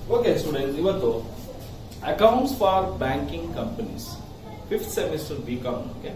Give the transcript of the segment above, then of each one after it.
Okay students ಇವತ್ತು accounts for banking companies fifth semester B ಕಾಮ್ಗೆ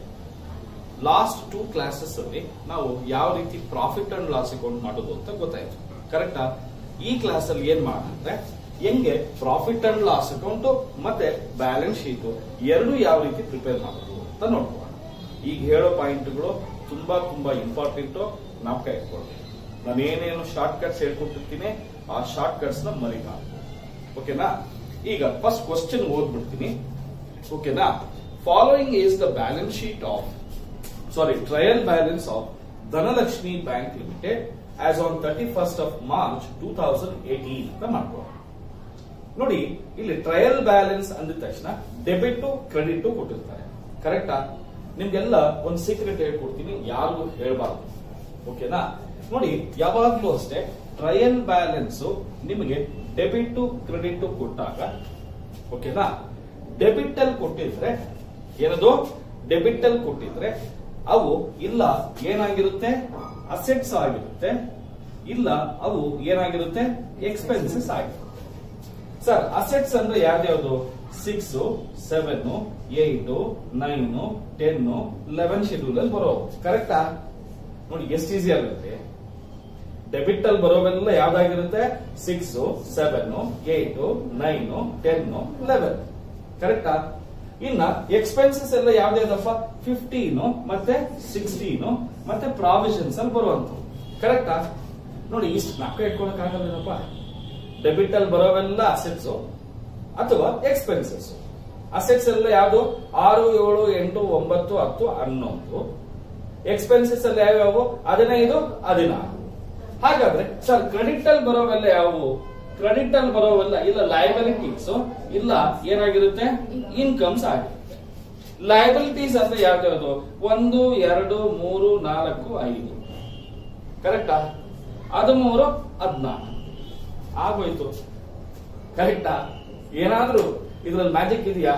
last two classes ಅಲ್ಲಿ ನಾವು ಯಾವ ರೀತಿ ಪ್ರಾಫಿಟ್ ಅಂಡ್ ಲಾಸ್ ಅಕೌಂಟ್ ಮಾಡೋದು ಅಂತ ಗೊತ್ತಾಯ್ತು ಕರೆಕ್ಟಾ ಈ ಕ್ಲಾಸ್ ಅಲ್ಲಿ ಏನ್ ಮಾಡಿದ್ರೆ ಹೆಂಗೆ ಪ್ರಾಫಿಟ್ ಅಂಡ್ ಲಾಸ್ ಅಕೌಂಟ್ ಮತ್ತೆ ಬ್ಯಾಲೆನ್ಸ್ ಶೀಟ್ ಎರಡು ಯಾವ ರೀತಿ ಪ್ರಿಪೇರ್ ಮಾಡೋದು ಅಂತ ನೋಡ್ಕೊಳ್ಳೋಣ ಈಗ ಹೇಳೋ ಪಾಯಿಂಟ್ಗಳು ತುಂಬಾ ತುಂಬಾ ಇಂಪಾರ್ಟೆಂಟ್ ನಾಪಕ ಇಟ್ಕೊಳ್ಳಿ ನಾನು ಏನೇನು ಶಾರ್ಟ್ ಕಟ್ಸ್ ಹೇಳ್ಕೊಟ್ಟಿರ್ತೀನಿ ಆ ಶಾರ್ಟ್ ಕಟ್ಸ್ ನ ಮರಿಬಾರ್ದು ಓಕೆನಾ ಈಗ ಫಸ್ಟ್ ಕ್ವಶನ್ ಓದ್ಬಿಡ್ತೀನಿ ಓಕೆನಾ following is the balance sheet of sorry trial balance of Dhanalakshmi bank limited as on thirty first of March two thousand eighteen ಅಂತ ಮಾಡ್ಕೋ ನೋಡಿ ಇಲ್ಲಿ ಟ್ರಯಲ್ ಬ್ಯಾಲೆನ್ಸ್ ಅಂದ ತಕ್ಷಣ ಡೆಬಿಟ್ ಕ್ರೆಡಿಟ್ ಕೊಟ್ಟಿರ್ತಾರೆ ಕರೆಕ್ಟಾ ನಿಮ್ಗೆಲ್ಲ ಒಂದು ಸೀಕ್ರೆಟ್ ಹೇಳ್ಕೊಡ್ತೀನಿ ಯಾರಿಗೂ ಹೇಳ್ಬಾರ್ದು ಓಕೆನಾ ನೋಡಿ ಯಾವಾಗ್ಲೂ ಅಷ್ಟೇ ಟ್ರಯಲ್ ಬ್ಯಾಲೆನ್ಸ್ ನಿಮಗೆ ಡೆಬಿಟ್ ಕ್ರೆಡಿಟ್ ಕೊಟ್ಟಾಗ ಓಕೆನಾ ಡೆಬಿಟ್ ಅಲ್ಲಿ ಕೊಟ್ಟಿದ್ರೆ ಏನದು ಡೆಬಿಟ್ ಅಲ್ಲಿ ಕೊಟ್ಟಿದ್ರೆ ಅವು ಇಲ್ಲ ಏನಾಗಿರುತ್ತೆ ಅಸೆಟ್ಸ್ ಆಗಿರುತ್ತೆ ಇಲ್ಲ ಅವು ಏನಾಗಿರುತ್ತೆ ಎಕ್ಸ್ಪೆನ್ಸಸ್ ಆಗಿರುತ್ತೆ ಸರ್ ಅಸೆಟ್ಸ್ ಅಂದ್ರೆ ಯಾವ್ದ್ಯಾವ್ದು six seven eight nine ten eleven schedule ಅಲ್ಲಿ ಬರೋ ಕರೆಕ್ಟಾ ನೋಡಿ ಎಷ್ಟು ಈಸಿ ಆಗುತ್ತೆ ಡೆಬಿಟ್ ಅಲ್ಲಿ ಬರೋವೆಲ್ಲ ಯಾವ್ದಾಗಿರುತ್ತೆ six seven eight nine ten eleven ಕರೆಕ್ಟಾ ಇನ್ನ ಎಕ್ಸ್ಪೆನ್ಸಸ್ ಎಲ್ಲ ಯಾವ್ದಾದಪ್ಪ ಫಿಫ್ಟೀನ್ ಮತ್ತೆ ಸಿಕ್ಸ್ಟೀನ್ ಮತ್ತೆ ಪ್ರಾವಿಷನ್ಸ್ ಅಲ್ಲಿ ಬರುವಂತ ಕರೆಕ್ಟಾ ನೋಡಿ ಇಷ್ಟು ನಾಲ್ಕು ಇಟ್ಕೊಳಕ್ ಆಗಲ್ಲಪ್ಪ ಡೆಬಿಟ್ ಅಲ್ಲಿ ಬರೋವೆಲ್ಲ ಅಸೆಟ್ಸ್ ಅಥವಾ ಎಕ್ಸ್ಪೆನ್ಸಸ್ ಅಸೆಟ್ಸ್ ಎಲ್ಲ ಯಾವುದು ಆರು ಏಳು ಎಂಟು ಒಂಬತ್ತು ಹತ್ತು ಹನ್ನೊಂದು ಎಕ್ಸ್ಪೆನ್ಸಸ್ ಎಲ್ಲ ಯಾವ್ಯಾವು ಹದಿನೈದು ಹದಿನಾರು ಹಾಗಾದ್ರೆ ಸರ್ ಕ್ರೆಡಿಟ್ ಅಲ್ಲಿ ಬರೋವೆಲ್ಲ ಯಾವುವು ಕ್ರೆಡಿಟ್ ಅಲ್ಲಿ ಬರೋವೆಲ್ಲ ಇಲ್ಲ ಲಯಬಿಲಿಟೀಸ್ ಇಲ್ಲ ಏನಾಗಿರುತ್ತೆ ಇನ್ಕಮ್ಸ್ ಆಗಿರುತ್ತೆ ಲಯಬಿಲಿಟೀಸ್ ಅಂದ್ರೆ ಯಾವ್ದು ಒಂದು ಎರಡು ಮೂರು ನಾಲ್ಕು ಐದು ಕರೆಕ್ಟಾ ಹದಿಮೂರು ಹದಿನಾಲ್ಕು ಆಗೋಯ್ತು ಕರೆಕ್ಟಾ ಏನಾದ್ರೂ ಇದ್ರಲ್ಲಿ ಮ್ಯಾಜಿಕ್ ಇದೆಯಾ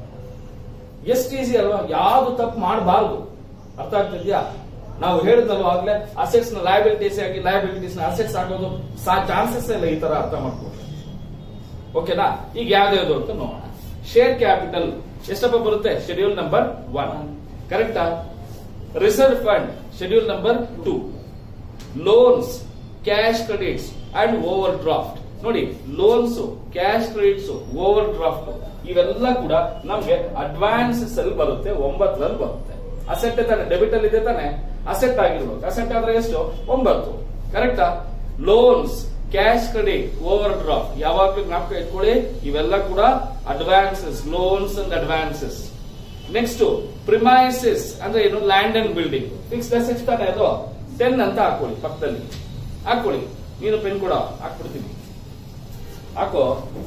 ಎಷ್ಟು ಈಸಿ ಅಲ್ವಾ ಯಾವ್ದು ತಪ್ಪು ಮಾಡಬಾರ್ದು ಅರ್ಥ ಆಗ್ತಿದ್ಯಾ ನಾವು ಹೇಳಿದ್ನಲ್ವ ಆಗ್ಲೇ ಅಸೆಟ್ಸ್ ನ ಲಯಬಿಲಿಟೀಸ್ ಆಗಿ ಲಯಬಿಲಿಟೀಸ್ ನ ಅಸೆಟ್ಸ್ ಆಗೋದು ಚಾನ್ಸಸ್ ಇಲ್ಲ ಈ ತರ ಅರ್ಥ ಮಾಡ್ಕೊಂಡ್ರೆ ಓಕೆನಾ ಈಗ ಯಾವ್ದು ಅಂತ ನೋಡೋಣ ಶೇರ್ ಕ್ಯಾಪಿಟಲ್ ಎಷ್ಟಪ್ಪ ಬರುತ್ತೆ ಶೆಡ್ಯೂಲ್ ನಂಬರ್ ಒನ್ ಕರೆಕ್ಟಾ reserve fund schedule number two loans cash credits and overdraft ನೋಡಿ loans cash credits overdraft ಇವೆಲ್ಲ ಕೂಡ ನಮ್ಗೆ ಅಡ್ವಾನ್ಸಸ್ ಅಲ್ಲಿ ಬರುತ್ತೆ ಒಂಬತ್ತರಲ್ಲಿ ಬರುತ್ತೆ ಅಸೆಟ್ ತಾನೆ ಡೆಬಿಟ್ ಅಲ್ಲಿ ಇದೆ ತಾನೆ ಅಸೆಟ್ ಆಗಿರ್ಬೇಕು ಅಸೆಟ್ ಆದ್ರೆ ಎಷ್ಟು ಒಂಬತ್ತು ಕರೆಕ್ಟಾ loans cash credit overdraft ಯಾವಾಗ್ಲೂ ಜ್ಞಾಪಕ ಇಟ್ಕೊಳ್ಳಿ ಇವೆಲ್ಲ ಕೂಡ advances loans and advances next premises ಅಂದ್ರೆ ಏನು land and building fixed assets ತಾನೆ ಅದು ಟೆನ್ ಅಂತ ಹಾಕೊಳ್ಳಿ ಪಕ್ಕದಲ್ಲಿ ಹಾಕೊಳ್ಳಿ ನೀನು ಪೆನ್ ಕೂಡ ಹಾಕ್ಬಿಡ್ತೀನಿ ಹಾಕೋ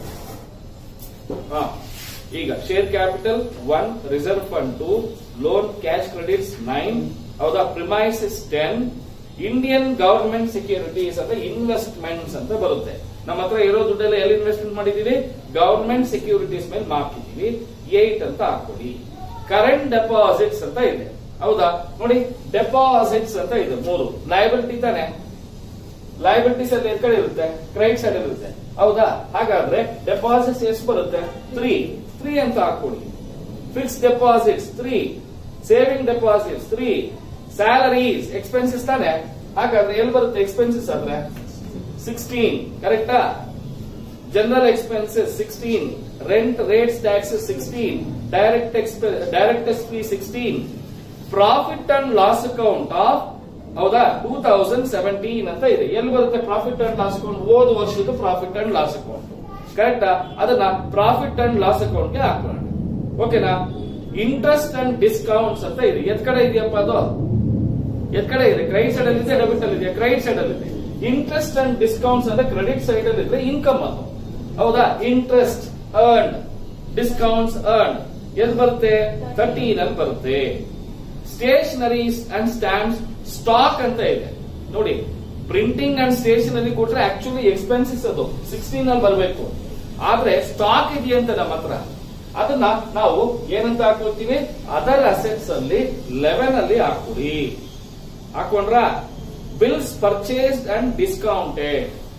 ಹಾ ಈಗ share capital one reserve fund two loan cash credits nine ಹೌದಾ premises ten Indian government securities ಅಂದ್ರೆ ಇನ್ವೆಸ್ಟ್ಮೆಂಟ್ಸ್ ಅಂತ ಬರುತ್ತೆ ನಮ್ಮ ಹತ್ರ ಇರೋ ದುಡ್ಡೆಲ್ಲ ಎಲ್ಲಿ ಇನ್ವೆಸ್ಟ್ಮೆಂಟ್ ಮಾಡಿದೀವಿ ಗವರ್ಮೆಂಟ್ ಸೆಕ್ಯೂರಿಟೀಸ್ ಮೇಲೆ ಮಾರ್ಕಿದೀವಿ ಏಟ್ ಅಂತ ಹಾಕೊಡಿ ಕರೆಂಟ್ ಡೆಪಾಸಿಟ್ಸ್ ಅಂತ ಇದೆ ಹೌದಾ ನೋಡಿ ಡೆಪಾಸಿಟ್ಸ್ ಅಂತ ಇದೆ ಮೂರು ಲಯಬಿಲಿಟಿ ತಾನೆ ಲಯಬಿಲಿಟೀಸ್ ಅಲ್ಲಿ ಕಡೆ ಇರುತ್ತೆ ಕ್ರೆಡಿಟ್ ಸೈಡ್ ಇರುತ್ತೆ ಹೌದಾ ಹಾಗಾದ್ರೆ ಡೆಪಾಸಿಟ್ಸ್ ಎಷ್ಟು ಬರುತ್ತೆ ತ್ರೀ ತ್ರೀ ಅಂತ ಹಾಕೊಳ್ಳಿ fix deposits three saving deposits three salaries expenses ತಾನೆ ಹಾಗಾದ್ರೆ ಎಲ್ಲಿ ಬರುತ್ತೆ ಎಕ್ಸ್ಪೆನ್ಸಸ್ ಅಂದ್ರೆ ಸಿಕ್ಸ್ಟೀನ್ ಕರೆಕ್ಟಾ general expenses sixteen rent rates taxes sixteen direct direct fee sixteen profit and loss account of ಹೌದಾ ಟೂ ತೌಸಂಡ್ ಸೆವೆಂಟೀನ್ ಅಂತ ಇದೆ ಎಲ್ಲಿ ಬರುತ್ತೆ ಪ್ರಾಫಿಟ್ ಅಂಡ್ ಲಾಸ್ ಅಕೌಂಟ್ ಹೋದ ವರ್ಷದ ಪ್ರಾಫಿಟ್ ಅಂಡ್ ಲಾಸ್ ಅಕೌಂಟ್ ಕರೆಕ್ಟಾ ಅದನ್ನ ಪ್ರಾಫಿಟ್ ಅಂಡ್ ಲಾಸ್ ಅಕೌಂಟ್ ಗೆ ಹಾಕೋಣ ಓಕೆನಾ ಇಂಟ್ರೆಸ್ಟ್ ಅಂಡ್ ಡಿಸ್ಕೌಂಟ್ಸ್ ಅಂತ ಇದೆ ಎತ್ ಕಡೆ ಇದೆಯಪ್ಪ ಅದು ಎತ್ ಕಡೆ ಇದೆ ಕ್ರೆಡಿಟ್ ಸೈಡ್ ಅಲ್ಲಿ ಇದೆ ಡೆಬಿಟ್ ಅಲ್ಲಿ ಇದೆ ಕ್ರೆಡಿಟ್ ಸೈಡ್ ಅಲ್ಲಿ ಇದೆ ಇಂಟ್ರೆಸ್ಟ್ ಅಂಡ್ ಡಿಸ್ಕೌಂಟ್ಸ್ ಅಂದ್ರೆ ಕ್ರೆಡಿಟ್ ಸೈಡ್ ಅಲ್ಲಿ ಇದ್ರೆ ಇನ್ಕಮ್ ಅದು ಹೌದಾ ಇಂಟ್ರೆಸ್ಟ್ ಅರ್ನ್ ಡಿಸ್ಕೌಂಟ್ಸ್ ಅರ್ನ್ ಎಲ್ಲಿ ಬರುತ್ತೆ ತರ್ಟೀನ್ ಅಲ್ಲಿ ಬರುತ್ತೆ ಸ್ಟೇಷನರೀಸ್ ಅಂಡ್ ಸ್ಟಾಂಪ್ಸ್ ಸ್ಟಾಕ್ ಅಂತ ಇದೆ ನೋಡಿ ಪ್ರಿಂಟಿಂಗ್ ಅಂಡ್ ಸ್ಟೇಷನರಿ ಕೊಟ್ರೆ ಆಕ್ಚುಲಿ ಎಕ್ಸ್ಪೆನ್ಸಸ್ ಅದು ಸಿಕ್ಸ್ಟೀನ್ ಅಲ್ಲಿ ಬರಬೇಕು ಆದ್ರೆ ಸ್ಟಾಕ್ ಇದೆಯಂತ ನಮ್ಮ ಹತ್ರ ಅದನ್ನ ನಾವು ಏನಂತ ಹಾಕೊಳ್ತೀವಿ ಅದರ್ ಅಸೆಟ್ಸ್ ಅಲ್ಲಿ ಲೆವೆನ್ ಅಲ್ಲಿ ಹಾಕೊಡಿ ಹಾಕೊಂಡ್ರ ಬಿಲ್ಸ್ ಪರ್ಚೇಸ್ಡ್ ಅಂಡ್ ಡಿಸ್ಕೌಂಟೆಡ್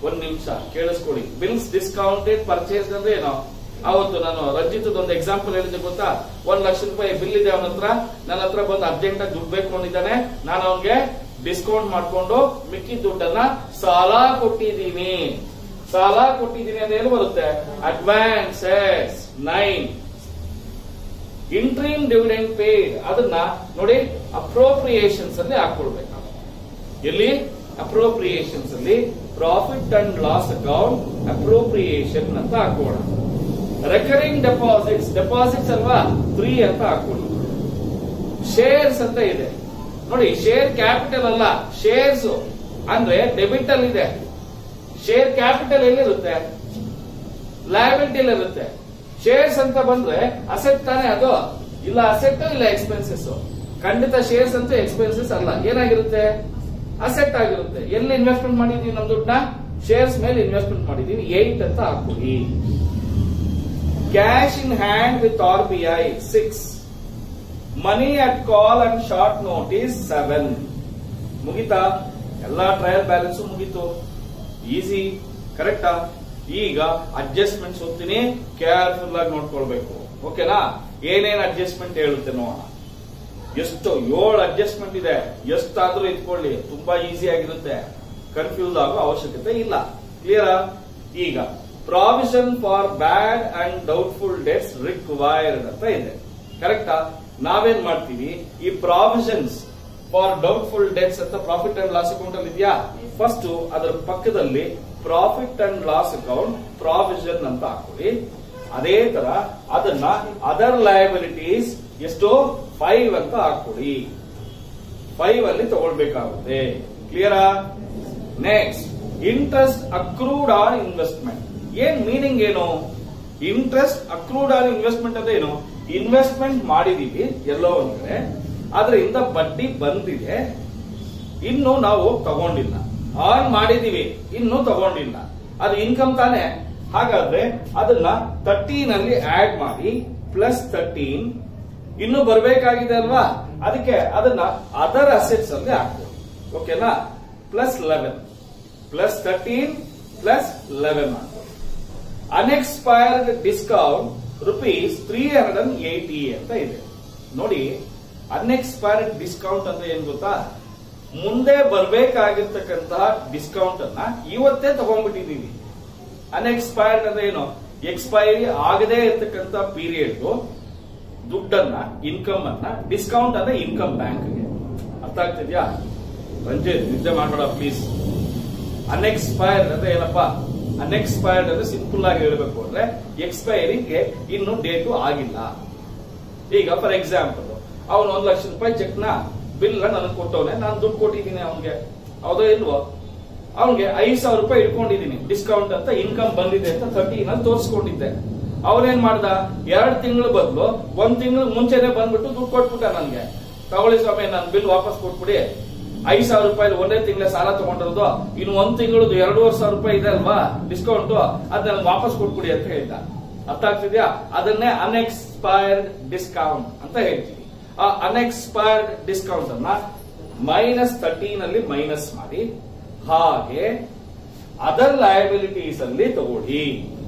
ಒಂದ್ ನಿಮಿಷ ಕೇಳಿಸ್ಕೊಳ್ಳಿ ಬಿಲ್ಸ್ ಡಿಸ್ಕೌಂಟೆಡ್ ಪರ್ಚೇಸ್ ಅಂದ್ರೆ ಏನು ಅವತ್ತು ನಾನು ರಂಜಿತ್ ಒಂದು ಎಕ್ಸಾಂಪಲ್ ಹೇಳಿದ್ದೆ ಗೊತ್ತಾ ಒಂದ್ ಲಕ್ಷ ರೂಪಾಯಿ ಬಿಲ್ ಇದೆ ಅವನ ಹತ್ರ ನನ್ನ ಹತ್ರ ಬಂದು ಅರ್ಜೆಂಟ್ ಆಗಿ ದುಡ್ಡು ಬೇಕು ಅಂದಿದ್ದಾನೆ ನಾನು ಅವನ್ಗೆ ಡಿಸ್ಕೌಂಟ್ ಮಾಡ್ಕೊಂಡು ಮಿಕ್ಕಿ ದುಡ್ಡನ್ನ ಸಾಲ ಕೊಟ್ಟಿದ್ದೀನಿ ಸಾಲ ಕೊಟ್ಟಿದ್ದೀನಿ ಅಂತ ಏನು ಬರುತ್ತೆ advances nine interim dividend paid ಅದನ್ನ ನೋಡಿ ಅಪ್ರೋಪ್ರಿಯೇಷನ್ಸ್ ಅಲ್ಲಿ ಹಾಕೊಳ್ಬೇಕು ನಾವು. ಎಲ್ಲಿ ಅಪ್ರೋಪ್ರಿಯೇಷನ್ಸ್ ಅಲ್ಲಿ profit and loss account appropriation ಅಂತ ಹಾಕೋಣ ರೆಕರಿಂಗ್ ಡೆಪಾಸಿಟ್ಸ್ ಡೆಪಾಸಿಟ್ಸ್ ಅಲ್ವಾ ತ್ರೀ ಅಂತ ಹಾಕೊಳ್ಳಿ ಶೇರ್ಸ್ ಅಂತ ಇದೆ ನೋಡಿ ಶೇರ್ ಕ್ಯಾಪಿಟಲ್ ಅಲ್ಲ ಶೇರ್ಸ್ ಅಂದ್ರೆ ಡೆಬಿಟ್ ಅಲ್ಲಿ ಇದೆ ಶೇರ್ ಕ್ಯಾಪಿಟಲ್ ಎಲ್ಲಿರುತ್ತೆ ಲಯಬಿಲಿಟಿ ಇರುತ್ತೆ ಶೇರ್ಸ್ ಅಂತ ಬಂದ್ರೆ ಅಸೆಟ್ ತಾನೇ ಅದು ಇಲ್ಲ ಅಸೆಟ್ ಇಲ್ಲ ಎಕ್ಸ್ಪೆನ್ಸಸ್ ಖಂಡಿತ ಶೇರ್ಸ್ ಅಂತೂ ಎಕ್ಸ್ಪೆನ್ಸಸ್ ಅಲ್ಲ ಏನಾಗಿರುತ್ತೆ ಅಸೆಟ್ ಆಗಿರುತ್ತೆ ಎಲ್ಲಿ ಇನ್ವೆಸ್ಟ್ಮೆಂಟ್ ಮಾಡಿದೀವಿ ನಮ್ ದುಡ್ಡನ್ನ ಶೇರ್ಸ್ ಮೇಲೆ ಇನ್ವೆಸ್ಟ್ಮೆಂಟ್ ಮಾಡಿದೀವಿ ಏಟ್ ಅಂತ ಹಾಕೊಳ್ಳಿ cash in hand with R B I six money at call and short notice seven ಮುಗಿತಾ ಎಲ್ಲಾ ಟ್ರಯಲ್ ಬ್ಯಾಲೆನ್ಸ್ ಮುಗೀತು ಈಸಿ ಕರೆಕ್ಟಾ ಈಗ ಅಡ್ಜಸ್ಟ್ಮೆಂಟ್ಸ್ ಹೋಗ್ತೀನಿ ಕೇರ್ಫುಲ್ ಆಗಿ ನೋಡ್ಕೊಳ್ಬೇಕು ಓಕೆನಾ ಏನೇನ್ ಅಡ್ಜಸ್ಟ್ಮೆಂಟ್ ಹೇಳುತ್ತೆ ನೋಡೋಣ ಎಷ್ಟು ಏಳು ಅಡ್ಜಸ್ಟ್ಮೆಂಟ್ ಇದೆ ಎಷ್ಟಾದ್ರೂ ಇಟ್ಕೊಳ್ಳಿ ತುಂಬಾ ಈಸಿ ಆಗಿರುತ್ತೆ ಕನ್ಫ್ಯೂಸ್ ಆಗೋ ಅವಶ್ಯಕತೆ ಇಲ್ಲ ಕ್ಲಿಯರ್ ಈಗ provision for bad and doubtful debts required ಅಂತ ಇದೆ ಕರೆಕ್ಟಾ ನಾವೇನ್ ಮಾಡ್ತೀವಿ ಈ ಪ್ರಾವಿಷನ್ಸ್ ಫಾರ್ ಡೌಟ್ಫುಲ್ ಡೆಟ್ಸ್ ಅಂತ ಪ್ರಾಫಿಟ್ ಅಂಡ್ ಲಾಸ್ ಅಕೌಂಟ್ ಅಲ್ಲಿ ಇದೆಯಾ ಫಸ್ಟ್ ಅದರ ಪಕ್ಕದಲ್ಲಿ profit and loss account provision ಅಂತ ಹಾಕೊಳ್ಳಿ ಅದೇ ತರ ಅದನ್ನ ಅದರ್ ಲಯಬಿಲಿಟೀಸ್ ಎಷ್ಟು ಫೈವ್ ಅಂತ ಹಾಕೊಳ್ಳಿ ಫೈವ್ ಅಲ್ಲಿ ತಗೊಳ್ಬೇಕಾಗುತ್ತೆ ಕ್ಲಿಯರಾ next interest accrued on investment ಏನ್ ಮೀನಿಂಗ್ ಏನು ಇಂಟ್ರೆಸ್ಟ್ ಅಕ್ರೂಡ್ ಆನ್ ಇನ್ವೆಸ್ಟ್ಮೆಂಟ್ ಅಂದ್ರೆ ಏನು ಇನ್ವೆಸ್ಟ್ಮೆಂಟ್ ಮಾಡಿದೀವಿ ಎಲ್ಲೋ ಒಂದ್ ಕಡೆ ಅದರಿಂದ ಬಡ್ಡಿ ಬಂದಿದೆ ಇನ್ನು ನಾವು ತಗೊಂಡಿಲ್ಲ ಆನ್ ಮಾಡಿದೀವಿ ಇನ್ನು ತಗೊಂಡಿಲ್ಲ ಅದು ಇನ್ಕಮ್ ತಾನೆ ಹಾಗಾದ್ರೆ ಅದನ್ನ ತರ್ಟೀನ್ ಅಲ್ಲಿ ಆಡ್ ಮಾಡಿ ಪ್ಲಸ್ ತರ್ಟೀನ್ ಇನ್ನು ಬರ್ಬೇಕಾಗಿದೆ ಅಲ್ವಾ ಅದಕ್ಕೆ ಅದನ್ನ ಅದರ್ ಅಸೆಟ್ಸ್ ಅಲ್ಲಿ ಹಾಕ್ಬೋದು ಓಕೆನಾ plus eleven plus thirteen plus eleven ಹಾಕ್ಬೋದು unexpired discount rupees three hundred and eighty ಅಂತ ಇದೆ ನೋಡಿ ಅನ್ಎಕ್ಸ್ಪೈರ್ಡ್ ಡಿಸ್ಕೌಂಟ್ ಅಂದ್ರೆ ಏನ್ ಗೊತ್ತಾ ಮುಂದೆ ಬರ್ಬೇಕಾಗಿರ್ತಕ್ಕಂತಹ ಡಿಸ್ಕೌಂಟ್ ಅನ್ನ ಇವತ್ತೇ ತಗೊಂಡ್ಬಿಟ್ಟಿದೀವಿ ಅನ್ಎಕ್ಸ್ಪೈರ್ಡ್ ಅಂದ್ರೆ ಏನು ಎಕ್ಸ್ಪೈರಿ ಆಗದೇ ಇರ್ತಕ್ಕಂಥ ಪೀರಿಯಡ್ ದುಡ್ಡನ್ನ ಇನ್ಕಮ್ ಅನ್ನ ಡಿಸ್ಕೌಂಟ್ ಅಂದ್ರೆ ಇನ್ಕಮ್ ಬ್ಯಾಂಕ್ಗೆ ಅರ್ಥ ಆಗ್ತಿದ್ಯಾ ರಂಜಿತ್ ನಿದ್ದೆ ಮಾಡಬೇಡ ಪ್ಲೀಸ್ ಅನ್ಎಕ್ಸ್ಪೈರ್ಡ್ ಅಂದ್ರೆ ಏನಪ್ಪಾ ಅನ್ಎಕ್ಸ್ಪೈರ್ಡ್ ಅಂದ್ರೆ ಸಿಂಪಲ್ ಆಗಿ ಹೇಳ್ಬೇಕು ಅಂದ್ರೆ ಎಕ್ಸ್ಪೈರಿಗೆ ಇನ್ನು ಡೇಟು ಆಗಿಲ್ಲ ಈಗ ಫಾರ್ ಎಕ್ಸಾಂಪಲ್ ಅವನು ಒಂದ್ ಲಕ್ಷ ರೂಪಾಯಿ ಚೆಕ್ ನ ಬಿಲ್ ನನಗೆ ಕೊಟ್ಟವನೆ ನಾನು ದುಡ್ಡು ಕೊಟ್ಟಿದ್ದೀನಿ ಅವನಿಗೆ ಹೌದೋ ಇಲ್ವೋ ಅವನಿಗೆ ಐದ್ ಸಾವಿರ ರೂಪಾಯಿ ಇಟ್ಕೊಂಡಿದ್ದೀನಿ ಡಿಸ್ಕೌಂಟ್ ಅಂತ ಇನ್ಕಮ್ ಬಂದಿದೆ ಅಂತ ತರ್ಟೀನ್ ಅಲ್ಲಿ ತೋರಿಸ್ಕೊಂಡಿದ್ದೆ ಅವನೇನ್ ಮಾಡ್ದ ಎರಡ್ ತಿಂಗಳು ಬದಲು ಒಂದ್ ತಿಂಗಳು ಮುಂಚೆನೆ ಬಂದ್ಬಿಟ್ಟು ದುಡ್ಡು ಕೊಟ್ಬಿಟ್ಟ ನನ್ಗೆ ತಗೊಳ್ಳಿ ಸ್ವಾಮಿ ನಾನು ಬಿಲ್ ವಾಪಸ್ ಕೊಟ್ಬಿಡಿ ಐದ್ ಸಾವಿರ ರೂಪಾಯಿ ಒಂದೇ ತಿಂಗಳ ಸಾಲ ತಗೊಂಡಿರೋದು ಇನ್ನು ಒಂದ್ ತಿಂಗಳದು ಎರಡೂವರೆ ಸಾವಿರ ರೂಪಾಯಿ ಇದೆ ಅಲ್ವಾ ಡಿಸ್ಕೌಂಟ್ ಅದನ್ನ ವಾಪಸ್ ಕೊಟ್ಬಿಡಿ ಅಂತ ಹೇಳ್ದ ಅರ್ಥ ಆಗ್ತಿದ್ಯಾ ಅದನ್ನೇ ಅನ್ಎಕ್ಸ್ಪೈರ್ಡ್ ಡಿಸ್ಕೌಂಟ್ ಅಂತ ಹೇಳ್ತೀವಿ ಆ ಅನ್ಎಕ್ಸ್ಪೈರ್ಡ್ ಡಿಸ್ಕೌಂಟ್ ಅನ್ನ ಮೈನಸ್ ತರ್ಟೀನ್ ಅಲ್ಲಿ ಮೈನಸ್ ಮಾಡಿ ಹಾಗೆ ಅದರ್ ಲಯಬಿಲಿಟೀಸ್ ಅಲ್ಲಿ ತಗೊಳ್ಳಿ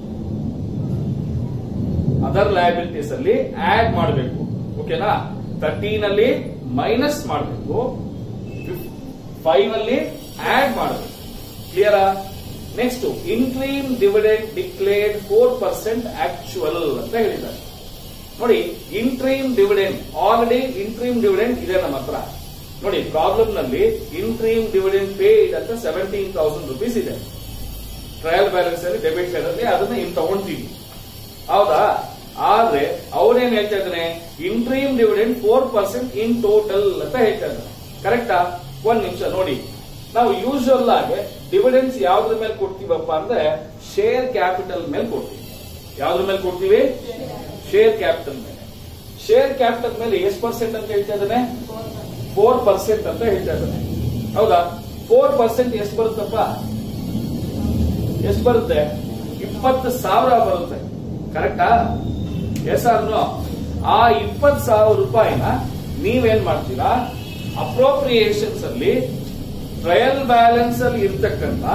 ಅದರ್ ಲಯಬಿಲಿಟೀಸ್ ಅಲ್ಲಿ ಆಡ್ ಮಾಡಬೇಕು ಓಕೆನಾ ತರ್ಟೀನ್ ಅಲ್ಲಿ ಮೈನಸ್ ಮಾಡಬೇಕು ಫೈವ್ ಅಲ್ಲಿ ಆಡ್ ಮಾಡಬೇಕು clear next interim dividend declared four percent actual ಅಂತ ಹೇಳಿದ್ದಾರೆ ನೋಡಿ interim dividend already interim dividend ಇದೆ ನಮ್ಮ ಹತ್ರ ನೋಡಿ ಪ್ರಾಬ್ಲಮ್ ನಲ್ಲಿ ಇಂಟ್ರೀಮ್ ಡಿವಿಡೆಂಡ್ ಪೇಡ್ ಅಂತ ಸೆವೆಂಟೀನ್ ತೌಸಂಡ್ ರುಪೀಸ್ ಇದೆ ಟ್ರಯಲ್ ಬ್ಯಾಲೆನ್ಸ್ ಅಲ್ಲಿ ಡೆಬಿಟ್ ಸೈಡ್ ಅಲ್ಲಿ ಅದನ್ನ ಇಲ್ಲಿ ತಗೊಂತೀವಿ ಹೌದಾ ಆದ್ರೆ ಅವನೇನ್ ಹೇಳ್ತಾ ಇದ್ದಾನೆ interim dividend four percent in total ಅಂತ ಹೇಳ್ತಾ ಇದ್ದಾನೆ ಕರೆಕ್ಟಾ ಒಂದ್ ನಿಮಿಷ ನೋಡಿ ನಾವು ಯೂಶುವಲ್ ಆಗಿ ಡಿವಿಡೆನ್ಸ್ ಯಾವ್ದ್ರ ಮೇಲೆ ಕೊಡ್ತೀವಪ್ಪ ಅಂದ್ರೆ ಶೇರ್ ಕ್ಯಾಪಿಟಲ್ ಮೇಲೆ ಕೊಡ್ತೀವಿ ಯಾವ್ದ್ರ ಮೇಲೆ ಕೊಡ್ತೀವಿ ಶೇರ್ ಕ್ಯಾಪಿಟಲ್ ಮೇಲೆ ಶೇರ್ ಕ್ಯಾಪಿಟಲ್ ಮೇಲೆ ಎಷ್ಟು ಪರ್ಸೆಂಟ್ ಅಂತ ಹೇಳ್ತಾ ಇದ್ದಾನೆ ಫೋರ್ ಪರ್ಸೆಂಟ್ ಅಂತ ಹೇಳ್ತಾ ಇದ್ದಾನೆ ಹೌದಾ ಫೋರ್ ಪರ್ಸೆಂಟ್ ಎಷ್ಟು ಬರುತ್ತಪ್ಪ ಎಷ್ಟು ಬರುತ್ತೆ ಇಪ್ಪತ್ತು ಸಾವಿರ ಬರುತ್ತೆ ಕರೆಕ್ಟಾ ಎಸ್ ಆರ್ನೋ ಆ ಇಪ್ಪತ್ತು ಸಾವಿರ ರೂಪಾಯಿನ ನೀವೇನ್ ಮಾಡ್ತೀರಾ ಅಪ್ರೋಪ್ರಿಯೇಷನ್ಸ್ ಅಲ್ಲಿ ಟ್ರಯಲ್ ಬ್ಯಾಲೆನ್ಸ್ ಅಲ್ಲಿ ಇರ್ತಕ್ಕಂತ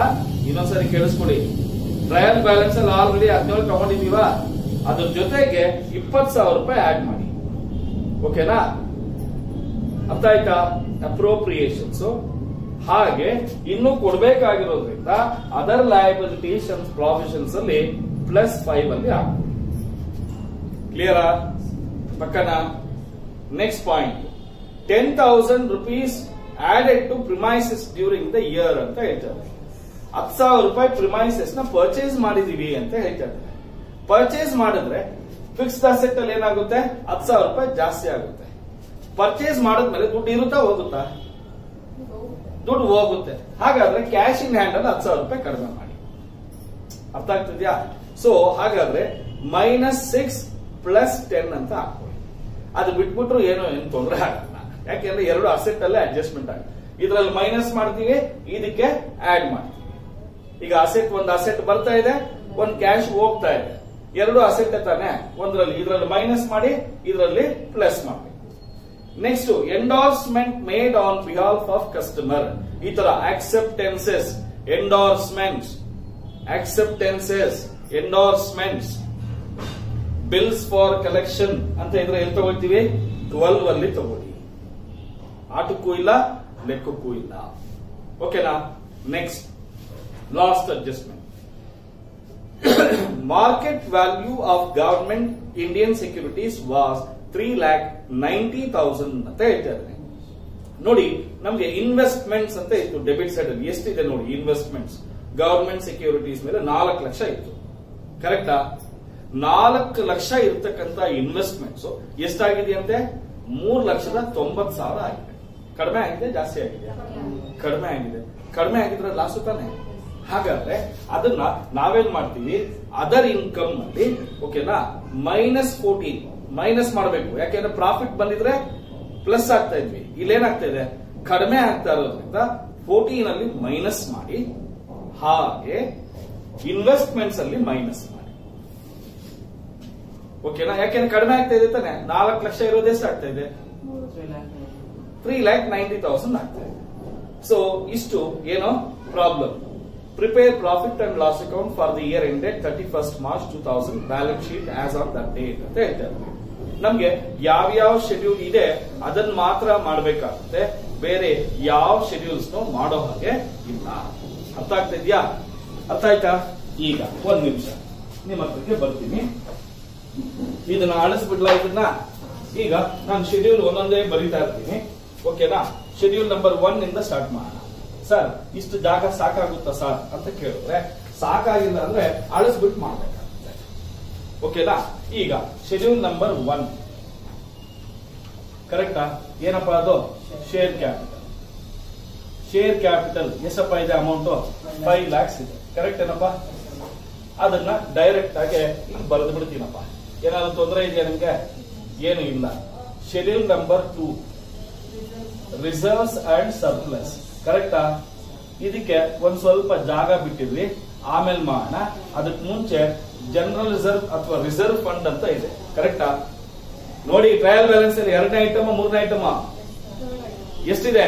ಇನ್ನೊಂದ್ಸರಿ ಕೇಳಿಸ್ಕೊಡಿ ಟ್ರಯಲ್ ಬ್ಯಾಲೆನ್ಸ್ ಅಲ್ಲಿ ಆಲ್ರೆಡಿ ಹದಿನೇಳು ತಗೊಂಡಿದೀವ ಅದ್ರ ಜೊತೆಗೆ ಇಪ್ಪತ್ತು ಸಾವಿರ ರೂಪಾಯಿ ಆಡ್ ಮಾಡಿ ಓಕೆನಾ ಅರ್ಥ ಆಯ್ತಾ ಅಪ್ರೋಪ್ರಿಯೇಷನ್ಸ್ ಹಾಗೆ ಇನ್ನು ಕೊಡ್ಬೇಕಾಗಿರೋದ್ರಿಂದ ಅದರ್ ಲಯಬಿಲಿಟೀಸ್ ಅಂಡ್ ಪ್ರಾವಿಷನ್ಸ್ ಅಲ್ಲಿ ಪ್ಲಸ್ ಫೈವ್ ಅಲ್ಲಿ ಹಾಕ್ಬೋದು ಕ್ಲಿಯರಾ ಪಕ್ಕನ next point ten thousand rupees added to premises during the year ಅಂತ ಹೇಳ್ತಾರೆ ಹತ್ತು ಸಾವಿರ ರೂಪಾಯಿ ಪ್ರಿಮೈಸಸ್ ನ ಪರ್ಚೇಸ್ ಮಾಡಿದೀವಿ ಅಂತ ಹೇಳ್ತಾರೆ ಪರ್ಚೇಸ್ ಮಾಡಿದ್ರೆ ಫಿಕ್ಸ್ಡ್ ಅಸೆಟ್ ಅಲ್ಲಿ ಏನಾಗುತ್ತೆ ಹತ್ತು ಸಾವಿರ ರೂಪಾಯಿ ಜಾಸ್ತಿ ಆಗುತ್ತೆ ಪರ್ಚೇಸ್ ಮಾಡಿದ್ಮೇಲೆ ದುಡ್ಡು ಇರುತ್ತಾ ಹೋಗುತ್ತಾ ದುಡ್ಡು ಹೋಗುತ್ತೆ ಹಾಗಾದ್ರೆ ಕ್ಯಾಶ್ ಇನ್ ಹ್ಯಾಂಡ್ ಅಲ್ಲಿ ಹತ್ತು ಸಾವಿರ ರೂಪಾಯಿ ಕಡಿಮೆ ಮಾಡಿ ಅರ್ಥ ಆಗ್ತಿದ್ಯಾ ಸೊ ಹಾಗಾದ್ರೆ ಮೈನಸ್ ಸಿಕ್ಸ್ ಪ್ಲಸ್ ಟೆನ್ ಅಂತ ಹಾಕೊಳ್ಳಿ ಅದು ಬಿಟ್ಬಿಟ್ರು ಏನೋ ಏನು ತೊಂದರೆ ಆಗಲ್ಲ ಯಾಕೆಂದ್ರೆ ಎರಡು ಅಸೆಟ್ ಅಲ್ಲೇ ಅಡ್ಜಸ್ಟ್ಮೆಂಟ್ ಆಗುತ್ತೆ ಇದ್ರಲ್ಲಿ ಮೈನಸ್ ಮಾಡ್ತೀವಿ ಇದಕ್ಕೆ ಆಡ್ ಮಾಡ್ತೀವಿ ಈಗ ಅಸೆಟ್ ಒಂದು ಅಸೆಟ್ ಬರ್ತಾ ಇದೆ ಒಂದು ಕ್ಯಾಶ್ ಹೋಗ್ತಾ ಇದೆ ಎರಡು ಅಸೆಟ್ ತಾನೆ ಒಂದ್ರಲ್ಲಿ ಇದ್ರಲ್ಲಿ ಮೈನಸ್ ಮಾಡಿ ಇದರಲ್ಲಿ ಪ್ಲಸ್ ಮಾಡಿ next endorsement made on behalf of customer ಈ ತರ acceptances endorsements acceptances endorsements bills for collection ಅಂತ ಇದ್ರೆ ಎಲ್ಲಿ ತಗೊಳ್ತೀವಿ ಟ್ವೆಲ್ವ್ ಅಲ್ಲಿ ತಗೊಳ್ಳಿ ಆಟಕ್ಕೂ ಇಲ್ಲ ಲೆಕ್ಕಕ್ಕೂ ಇಲ್ಲ ಓಕೆನಾ next last adjustment market value of government Indian securities was three lakh ninety thousand ಅಂತ ಹೇಳ್ತಾ ಇದ್ದಾರೆ ನೋಡಿ ನಮ್ಗೆ ಇನ್ವೆಸ್ಟ್ಮೆಂಟ್ಸ್ ಅಂತ ಇತ್ತು ಡೆಬಿಟ್ ಸೈಡ್ ಅಲ್ಲಿ ಎಷ್ಟಿದೆ ನೋಡಿ ಇನ್ವೆಸ್ಟ್ಮೆಂಟ್ಸ್ ಗವರ್ಮೆಂಟ್ ಸೆಕ್ಯೂರಿಟೀಸ್ ಮೇಲೆ ನಾಲ್ಕು ಲಕ್ಷ ಇತ್ತು ಕರೆಕ್ಟಾ ನಾಲ್ಕು ಲಕ್ಷ ಇರ್ತಕ್ಕಂತ ಇನ್ವೆಸ್ಟ್ಮೆಂಟ್ಸ್ ಎಷ್ಟಾಗಿದೆಯಂತೆ ಮೂರ್ ಲಕ್ಷದ ತೊಂಬತ್ ಸಾವಿರ ಆಗಿದೆ ಕಡಿಮೆ ಆಗಿದೆ ಜಾಸ್ತಿ ಆಗಿದೆ ಕಡಿಮೆ ಆಗಿದೆ ಕಡಿಮೆ ಆಗಿದ್ರೆ ಲಾಸು ತಾನೆ ಹಾಗಾದ್ರೆ ಅದನ್ನ ನಾವೇನ್ ಮಾಡ್ತೀವಿ ಅದರ್ ಇನ್ಕಮ್ ಅಲ್ಲಿ ಓಕೆನಾ ಮೈನಸ್ ಫೋರ್ಟೀನ್ ಮೈನಸ್ ಮಾಡಬೇಕು ಯಾಕೆಂದ್ರೆ ಪ್ರಾಫಿಟ್ ಬಂದಿದ್ರೆ ಪ್ಲಸ್ ಆಗ್ತಾ ಇದ್ವಿ ಇಲ್ಲೇನಾಗ್ತಾ ಇದೆ ಕಡಿಮೆ ಆಗ್ತಾ ಇರೋದ್ರಿಂದ ಫೋರ್ಟೀನ್ ಅಲ್ಲಿ ಮೈನಸ್ ಮಾಡಿ ಹಾಗೆ ಇನ್ವೆಸ್ಟ್ಮೆಂಟ್ಸ್ ಅಲ್ಲಿ ಮೈನಸ್ ಮಾಡಿ ಓಕೆನಾ ಯಾಕೆಂದ್ರೆ ಕಡಿಮೆ ಆಗ್ತಾ ಇದೆ ತಾನೆ ನಾಲ್ಕು ಲಕ್ಷ ಇರೋದೇ ಆಗ್ತಾ ಇದೆ ತ್ರೀ ಲ್ಯಾಕ್ ನೈಂಟಿ ತೌಸಂಡ್ ಆಗ್ತಾ ಇದೆ ಸೊ ಇಷ್ಟು ಏನೋ problem prepare profit and loss account for the year ended thirty first March two thousand balance sheet as on that date ಅಂತ ಹೇಳ್ತಾರೆ ನಮ್ಗೆ ಯಾವ್ಯಾವ ಶೆಡ್ಯೂಲ್ ಇದೆ ಅದನ್ನ ಮಾತ್ರ ಮಾಡಬೇಕಾಗುತ್ತೆ ಬೇರೆ ಯಾವ ಶೆಡ್ಯೂಲ್ಸ್ ಮಾಡೋ ಹಾಗೆ ಇಲ್ಲ ಅರ್ಥ ಆಗ್ತಾ ಇದೆಯಾ ಅರ್ಥ ಆಯ್ತಾ ಈಗ ಒಂದ್ ನಿಮಿಷ ನಿಮ್ಮ ಹತ್ರಕ್ಕೆ ಬರ್ತೀನಿ ಇದನ್ನ ಅಳಿಸ್ಬಿಡ್ಲ ಇದನ್ನ ಈಗ ನಾನು ಶೆಡ್ಯೂಲ್ ಒಂದೊಂದೇ ಬರೀತಾ ಇರ್ತೀನಿ ಓಕೆನಾ ಶೆಡ್ಯೂಲ್ ನಂಬರ್ ಒನ್ ಇಂದ ಸ್ಟಾರ್ಟ್ ಮಾಡೋಣ ಸರ್ ಇಷ್ಟು ಜಾಗ ಸಾಕಾಗುತ್ತಾ ಸರ್ ಅಂತ ಕೇಳಿದ್ರೆ ಸಾಕಾಗಿಲ್ಲ ಅಂದ್ರೆ ಅಳಿಸ್ಬಿಟ್ಟು ಮಾಡ್ಬೇಕಾಗುತ್ತೆ ಓಕೆನಾ ಈಗ ಶೆಡ್ಯೂಲ್ ನಂಬರ್ ಒನ್ ಕರೆಕ್ಟಾ ಏನಪ್ಪಾ ಅದು ಶೇರ್ ಕ್ಯಾಪಿಟಲ್ ಶೇರ್ ಕ್ಯಾಪಿಟಲ್ ಎಷ್ಟಪ್ಪ ಇದೆ ಅಮೌಂಟ್ ಫೈವ್ ಲ್ಯಾಕ್ಸ್ ಇದೆ ಕರೆಕ್ಟ್ ಏನಪ್ಪ ಅದನ್ನ ಡೈರೆಕ್ಟ್ ಆಗಿ ಇಲ್ಲಿ ಬರೆದು ಬಿಡ್ತೀನಪ್ಪ ಏನಾದ್ರು ತೊಂದರೆ ಇದೆಯಾ ನಿಮ್ಗೆ ಏನು ಇಲ್ಲ schedule number two reserves and surplus ಕರೆಕ್ಟಾ ಇದಕ್ಕೆ ಒಂದ್ ಸ್ವಲ್ಪ ಜಾಗ ಬಿಟ್ಟಿದ್ವಿ ಆಮೇಲೆ ಮಾಡೋಣ ಅದಕ್ಕೆ ಮುಂಚೆ ಜನರಲ್ ರಿಸರ್ವ್ ಅಥವಾ ರಿಸರ್ವ್ ಫಂಡ್ ಅಂತ ಇದೆ ಕರೆಕ್ಟಾ ನೋಡಿ ಟ್ರಯಲ್ ಬ್ಯಾಲೆನ್ಸ್ ಅಲ್ಲಿ ಎರಡನೇ ಐಟಮ್ ಮೂರನೇ ಐಟಮ್ ಎಷ್ಟಿದೆ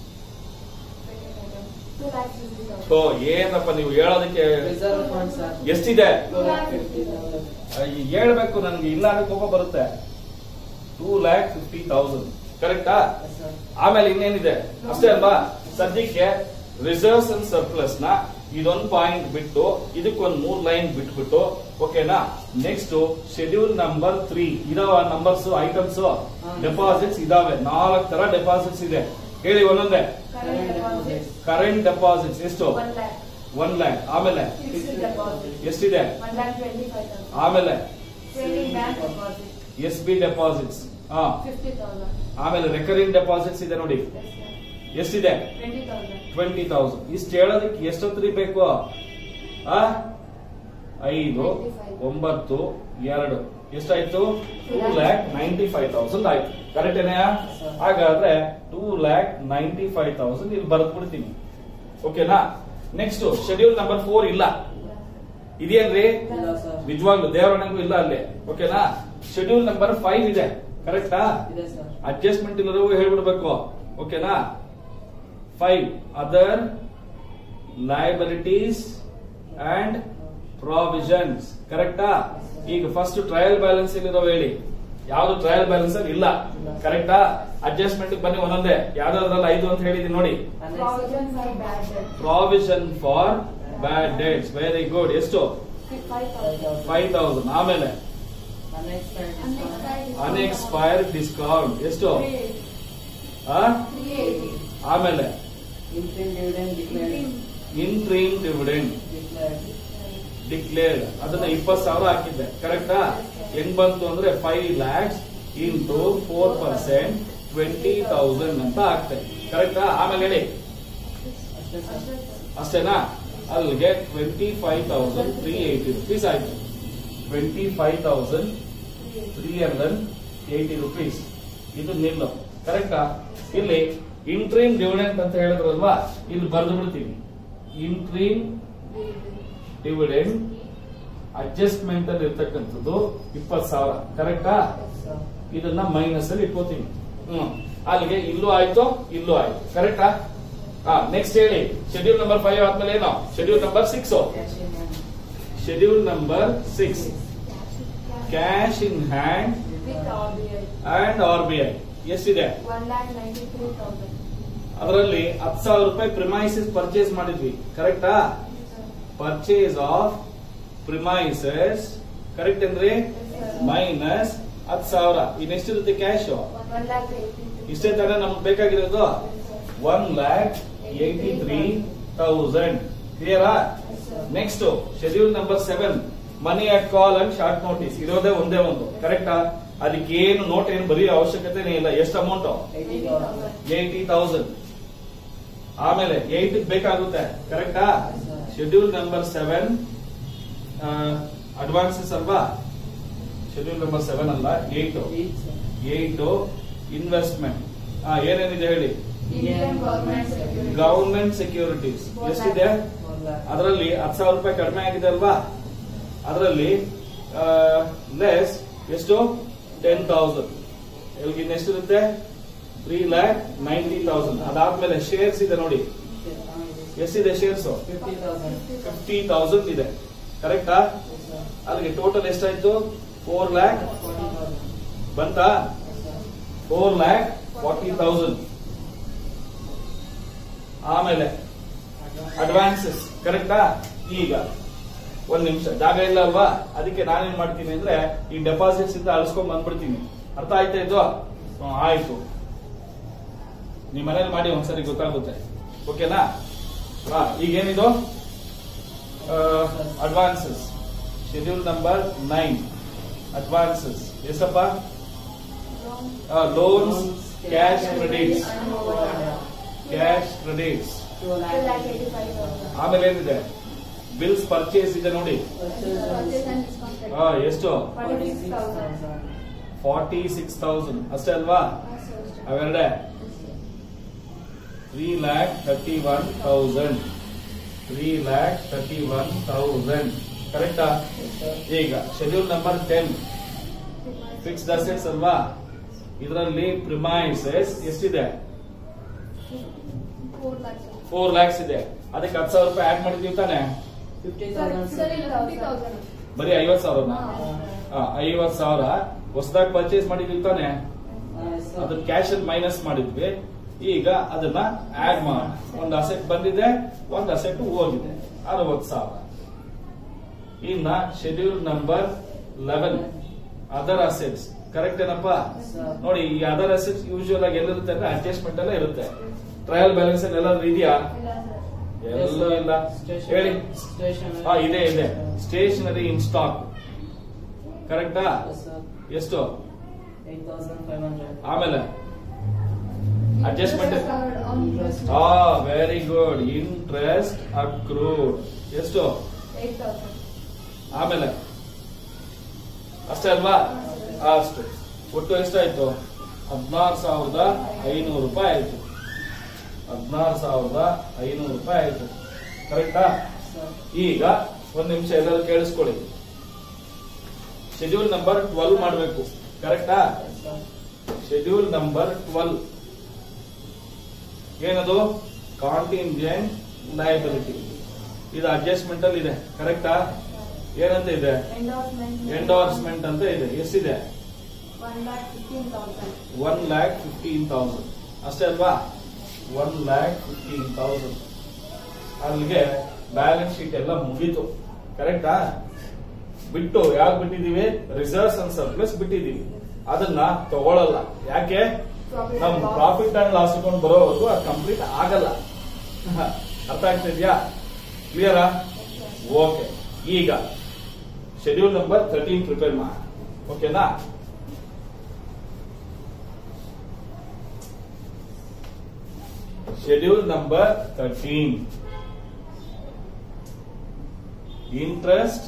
ಓ ಏನಪ್ಪ ನೀವು ಹೇಳೋದಕ್ಕೆ ರಿಸರ್ವ್ ಫಂಡ್ ಸರ್ ಎಷ್ಟಿದೆ ಟೂ ಲ್ಯಾಕ್ ಫಿಫ್ಟಿ ತೌಸಂಡ್ ಅಯ್ಯ, ಹೇಳ್ಬೇಕು ನನ್ಗೆ ಇಲ್ಲ ಅಂದ್ರೆ ಕೋಪ ಬರುತ್ತೆ ಟೂ ಲ್ಯಾಕ್ ಫಿಫ್ಟಿ ತೌಸಂಡ್ ಕರೆಕ್ಟಾ ಸರ್ ಆಮೇಲೆ ಇನ್ನೇನಿದೆ ಅಷ್ಟೇ ಅಲ್ವಾ ಸದ್ಯಕ್ಕೆ ರಿಸರ್ವ್ಸ್ ಅಂಡ್ ಸರ್ಪ್ಲಸ್ ನ ಇದೊಂದು ಪಾಯಿಂಟ್ ಬಿಟ್ಟು ಇದಕ್ಕೊಂದ್ ಮೂರ್ ಲೈನ್ ಬಿಟ್ಬಿಟ್ಟು ಓಕೆನಾ ನೆಕ್ಸ್ಟ್ ಶೆಡ್ಯೂಲ್ ನಂಬರ್ ತ್ರೀ ಇದಾವ ನಂಬರ್ಸ್ ಐಟಮ್ಸ್ ಡೆಪಾಸಿಟ್ಸ್ ಇದಾವೆ ನಾಲ್ಕು ತರ ಡೆಪಾಸಿಟ್ಸ್ ಇದೆ ಹೇಳಿ ಒಂದೊಂದೇ ಕರೆಂಟ್ ಡೆಪಾಸಿಟ್ಸ್ ಎಷ್ಟು ಒನ್ ಲ್ಯಾಕ್ ಆಮೇಲೆ ಎಷ್ಟಿದೆ ಆಮೇಲೆ ಎಸ್ ಬಿ ಡೆಪಾಸಿಟ್ಸ್ ಹಾ ಆಮೇಲೆ ರೆಕರಿಂಗ್ ಡೆಪಾಸಿಟ್ಸ್ ಇದೆ ನೋಡಿ ಎಷ್ಟಿದೆ ಟ್ವೆಂಟಿ ತೌಸಂಡ್ ಇಷ್ಟು ಹೇಳೋದಕ್ಕೆ ಎಷ್ಟೊತ್ತು ಬೇಕು ಆ ಐದು ಒಂಬತ್ತು ಎರಡು ಎಷ್ಟಾಯ್ತು two lakh ninety five thousand ಆಯ್ತು ಕರೆಕ್ಟ್ ಏನೆಯಾ ಹಾಗಾದ್ರೆ two lakh ninety five thousand ಇಲ್ಲಿ ಬರೆದು ಬಿಡ್ತೀನಿ ಓಕೆನಾ ನೆಕ್ಸ್ಟ್ ಶೆಡ್ಯೂಲ್ ನಂಬರ್ ಫೋರ್ ಇಲ್ಲ ಇದೆಯೇನ್ರಿ ಇಲ್ಲ ಸರ್ ನಿಜವಾಗ್ಲು ದೇವರಣೆಗೂ ಇಲ್ಲ ಅಲ್ಲಿ ಓಕೆನಾ ಶೆಡ್ಯೂಲ್ ನಂಬರ್ ಫೈವ್ ಇದೆ ಕರೆಕ್ಟಾ ಇದೆ ಸರ್ ಅಡ್ಜಸ್ಟ್ಮೆಂಟ್ ಇಲ್ಲದವು ಹೇಳ್ಬಿಡ್ಬೇಕು ಓಕೆನಾ five other liabilities and provisions ಕರೆಕ್ಟಾ ಈಗ ಫಸ್ಟ್ ಟ್ರಯಲ್ ಬ್ಯಾಲೆನ್ಸ್ ಇಲ್ಲಿರೋ ಹೇಳಿ ಯಾವ್ದು ಟ್ರಯಲ್ ಬ್ಯಾಲೆನ್ಸ್ ಅಲ್ಲಿ ಇಲ್ಲ ಕರೆಕ್ಟಾ ಅಡ್ಜಸ್ಟ್ಮೆಂಟ್ ಬನ್ನಿ ಒಂದೊಂದೇ ಯಾವ್ದಾದ್ರಲ್ಲಿ ಐದು ಅಂತ ಹೇಳಿದೀನಿ ನೋಡಿ Provision for bad debt. Provision for bad debts very good ಎಷ್ಟು ಫೈವ್ ತೌಸಂಡ್ ಆಮೇಲೆ Unexpired discount. ಅನ್ಎಕ್ಸ್ಪೈರ್ಡ್ ಡಿಸ್ಕೌಂಟ್ ಎಷ್ಟು ಆ? ಆಮೇಲೆ Interim dividend declared. Interim dividend Declared. Declared ಅದನ್ನ ಇಪ್ಪತ್ತು ಸಾವಿರ ಹಾಕಿದ್ದೆ ಕರೆಕ್ಟಾ ಹೆಂಗ್ ಬಂತು ಅಂದ್ರೆ five lakhs into four percent twenty thousand ಅಂತ ಆಗ್ತದೆ ಕರೆಕ್ಟಾ ಆಮೇಲೆ ಹೇಳಿ ಅಷ್ಟೇ ಸರ್. ಅಷ್ಟೇನಾ ಅಲ್ಲಿಗೆ twenty five thousand three eighty rupees ಆಯ್ತು twenty five thousand three hundred eighty rupees ಇದು ನಿಲ್ಲು ಕರೆಕ್ಟಾ ಇಲ್ಲಿ ಇಂಟ್ರೀಮ್ ಡಿವಿಡೆಂಟ್ ಅಂತ ಹೇಳಿದ್ರಲ್ವಾ ಇಲ್ಲಿ ಬರೆದು ಬಿಡ್ತೀನಿ ಇಂಟ್ರೀಮ್ ಡಿವಿಡೆಂಟ್ ಅಡ್ಜಸ್ಟ್ಮೆಂಟ್ ಅಲ್ಲಿ ಇರ್ತಕ್ಕಂಥದ್ದು ಇಪ್ಪತ್ತು ಸಾವಿರ ಕರೆಕ್ಟಾ ಸರ್. ಇದನ್ನ ಮೈನಸ್ ಅಲ್ಲಿ ಇಟ್ಕೋತೀನಿ ಹ್ಮ್ ಅಲ್ಲಿಗೆ ಇಲ್ಲೂ ಆಯ್ತು ಇಲ್ಲೂ ಆಯ್ತು ಕರೆಕ್ಟಾ ಹಾ ನೆಕ್ಸ್ಟ್ ಹೇಳಿ ಶೆಡ್ಯೂಲ್ ನಂಬರ್ ಫೈವ್ ಆದ್ಮೇಲೆ ಏನೋ schedule number six Cash in hand. Schedule number six cash in hand and R B I ಎಷ್ಟಿದೆ ಅದರಲ್ಲಿ ಹತ್ತು ಸಾವಿರ ರೂಪಾಯಿ ಪ್ರಿಮೈಸಸ್ ಪರ್ಚೇಸ್ ಮಾಡಿದ್ವಿ ಕರೆಕ್ಟಾ ಪರ್ಚೇಸ್ ಆಫ್ ಪ್ರಿಮೈಸಸ್ ಕರೆಕ್ಟ್ ಅಂದ್ರೆ ಮೈನಸ್ ಹತ್ತು ಸಾವಿರ ಇನ್ನೆಷ್ಟಿರುತ್ತೆ ಕ್ಯಾಶ್ ಇಷ್ಟೇ ತಾನೇ ನಮ್ಗೆ ಬೇಕಾಗಿರೋದು one lakh eighty three thousand ಕ್ಲಿಯರಾ next schedule number seven money at call and short notice ಇರೋದೇ ಒಂದೇ ಒಂದು ಕರೆಕ್ಟಾ ಅದಕ್ಕೇನು ನೋಟ್ ಏನು ಬರೆಯೋ ಅವಶ್ಯಕತೆನೇ ಇಲ್ಲ ಎಷ್ಟು amount Eighty thousand. Eighty thousand ಆಮೇಲೆ ಏಯ್ಟ್ ಬೇಕಾಗುತ್ತೆ ಕರೆಕ್ಟಾ Sir. Schedule number seven advances ಅಲ್ವಾ ಶೆಡ್ಯೂಲ್ ನಂಬರ್ ಸೆವೆನ್ ಅಲ್ಲ eight Eight, sir. Eight investment ಏನೇನಿದೆ ಹೇಳಿ Indian government security. Government securities ಎಷ್ಟಿದೆ One lakh. ಅದರಲ್ಲಿ ಹತ್ತು ಸಾವಿರ ರೂಪಾಯಿ ಕಡಿಮೆ ಆಗಿದೆ ಅಲ್ವಾ ಅದರಲ್ಲಿ ಲೆಸ್ ಎಷ್ಟು ಟೆನ್ ತೌಸಂಡ್ ಇಲ್ಲಿಗೆ ಇನ್ನೆಷ್ಟಿರುತ್ತೆ ತ್ರೀ ಲ್ಯಾಕ್ ನೈಂಟಿ ತೌಸಂಡ್ ಅದಾದ್ಮೇಲೆ ಶೇರ್ಸ್ ಇದೆ ನೋಡಿ ಎಷ್ಟಿದೆ shares Fifty thousand. Fifty thousand ಇದೆ ಕರೆಕ್ಟಾ Yes, sir. ಅಲ್ಲಿಗೆ ಟೋಟಲ್ ಎಷ್ಟಾಯ್ತು ಫೋರ್ ಲ್ಯಾಕ್ Forty thousand. ಬಂತಾ Yes, sir. Four lakh forty thousand ಆಮೇಲೆ ಅಡ್ವಾನ್ಸಸ್ ಕರೆಕ್ಟಾ ಈಗ ಒಂದ್ ನಿಮಿಷ ಜಾಗ ಇಲ್ಲ ಅಲ್ವಾ ಅದಕ್ಕೆ ನಾನೇನ್ ಮಾಡ್ತೀನಿ ಅಂದ್ರೆ ಈ ಡೆಪಾಸಿಟ್ಸ್ ಇಂದ ಅಳಿಸ್ಕೊಂಡ್ ಬಂದ್ಬಿಡ್ತೀನಿ ಅರ್ಥ ಆಯ್ತಾ ಇದು ಹ್ಮ್, ಆಯ್ತು ನಿಮ್ ಮನೇಲಿ ಮಾಡಿ ಒಂದ್ಸರಿ ಗೊತ್ತಾಗುತ್ತೆ ಓಕೆನಾ ಹಾ ಈಗೇನಿದು advances schedule number nine advances ಎಷ್ಟಪ್ಪ loans cash credits cash credits Two lakh. ಆಮೇಲೆ ಏನಿದೆ ಬಿಲ್ಸ್ ಪರ್ಚೇಸ್ ಇದೆ ನೋಡಿ Purchase. ಆ, ಎಷ್ಟು Forty-six thousand. Forty six thousand ಅಷ್ಟೇ ಅಲ್ವಾ ಅವೆರಡೆ three lakh thirty one thousand three lakh thirty one thousand ಕರೆಕ್ಟಾ Yes, sir. ಈಗ schedule number ten fixed assets ಅಲ್ವಾ ಇದರಲ್ಲಿ ಪ್ರಿಮೈಸಸ್ ಎಷ್ಟಿದೆ ಫೋರ್ ಲ್ಯಾಕ್ಸ್ ಇದೆ ಅದಕ್ಕೆ ಹತ್ತು ಸಾವಿರ ರೂಪಾಯಿ ಆಡ್ ಮಾಡಿದೀವಿ ತಾನೆ Fifty thousand. sir. ಬರೀ ಐವತ್ ಸಾವಿರ ಐವತ್ ಸಾವಿರ ಹೊಸದಾಗಿ ಪರ್ಚೇಸ್ ಮಾಡಿದೀವಿ ತಾನೆ Ah, yes, sir. ಅದನ್ನ ಕ್ಯಾಶ್ ಅಲ್ಲಿ ಮೈನಸ್ ಮಾಡಿದ್ವಿ ಈಗ ಅದನ್ನ ಆಡ್ ಮಾಡಿ ಒಂದು ಅಸೆಟ್ ಬಂದಿದೆ ಒಂದು ಅಸೆಟ್ ಹೋಗಿದೆ ಅರವತ್ ಸಾವಿರ ಇನ್ನ schedule number eleven other assets correct ಏನಪ್ಪಾ Sir. ನೋಡಿ ಈ ಅದರ್ ಅಸೆಟ್ಸ್ ಯೂಶುವಲ್ ಆಗಿ ಎಲ್ಲಿರುತ್ತೆ ಅಂದ್ರೆ ಅಡ್ಜಸ್ಟ್ಮೆಂಟ್ ಎಲ್ಲ ಇರುತ್ತೆ ಟ್ರಯಲ್ ಬ್ಯಾಲೆನ್ಸ್ ಅಲ್ಲಿ ಎಲ್ಲಾದ್ರೂ ಇದೆಯಾ ಎಲ್ಲೂ ಇಲ್ಲ Stationery. ಹೇಳಿ Stationery. ಹಾ ಇದೆ ಇದೆ ಸ್ಟೇಷನರಿ ಇನ್ ಸ್ಟಾಕ್ ಕರೆಕ್ಟಾ Yes, sir. ಎಷ್ಟು Eight thousand five hundred. ಆಮೇಲೆ ಅಡ್ಜಸ್ಟ್ಮೆಂಟ್ Interest. ಆ ವೆರಿ ಗುಡ್ ಇಂಟ್ರೆಸ್ಟ್ ಅಕ್ರೂಡ್ ಎಷ್ಟು ಆಮೇಲೆ ಅಷ್ಟೇ ಅಲ್ವಾ ಅಷ್ಟು ಒಟ್ಟು ಎಷ್ಟಾಯ್ತು ಹದಿನಾರು ಸಾವಿರದ ಐನೂರು ರೂಪಾಯಿ ಆಯ್ತು ಹದಿನಾರು ಸಾವಿರದ ಐನೂರು ರೂಪಾಯಿ ಆಯ್ತು ಕರೆಕ್ಟಾ Sir. ಈಗ ಒಂದ್ ನಿಮಿಷ ಎಲ್ಲರೂ ಕೇಳಿಸ್ಕೊಳ್ಳಿ ಶೆಡ್ಯೂಲ್ ನಂಬರ್ ಟ್ವೆಲ್ ಮಾಡಬೇಕು ಕರೆಕ್ಟಾ Yes, sir. Schedule number twelve ಏನದು ಕಾಂಟಿಂಜೆಂಟ್ ಲಯಬಿಲಿಟಿ ಇದು ಅಡ್ಜಸ್ಟ್ಮೆಂಟ್ ಅಲ್ಲಿ ಇದೆ ಕರೆಕ್ಟಾ ಏನಂತ ಇದೆ ಎಂಡೋರ್ಸ್ಮೆಂಟ್ ಅಂತ ಇದೆ ಎಷ್ಟಿದೆ ಒನ್ ಲ್ಯಾಕ್ ಫಿಫ್ಟೀನ್ ತೌಸಂಡ್ ಅಷ್ಟೇ ಅಲ್ವಾ ಒನ್ ಲ್ಯಾಕ್ ಫಿಫ್ಟೀನ್ ತೌಸಂಡ್ ಅಲ್ಲಿಗೆ ಬ್ಯಾಲೆನ್ಸ್ ಶೀಟ್ ಎಲ್ಲ ಮುಗೀತು ಕರೆಕ್ಟಾ ಬಿಟ್ಟು ಯಾವ್ದು ಬಿಟ್ಟಿದೀವಿ ರಿಸರ್ವ್ಸ್ ಅಂಡ್ ಸರ್ಪ್ಲಸ್ ಬಿಟ್ಟಿದೀವಿ ಅದನ್ನ ತಗೊಳಲ್ಲ ಯಾಕೆ ನಮ್ ಪ್ರಾಫಿಟ್ ಅಂಡ್ ಲಾಸ್ ಅಕೌಂಟ್ ಬರೋವರೆಗೂ ಅದು ಕಂಪ್ಲೀಟ್ ಆಗಲ್ಲ ಅರ್ಥ ಆಗ್ತಿದ್ಯಾ ಕ್ಲಿಯರಾ ಓಕೆ ಈಗ ಶೆಡ್ಯೂಲ್ ನಂಬರ್ ತರ್ಟೀನ್ ಪ್ರಿಪೇರ್ ಮಾಡಿ ಓಕೆನಾ schedule number thirteen interest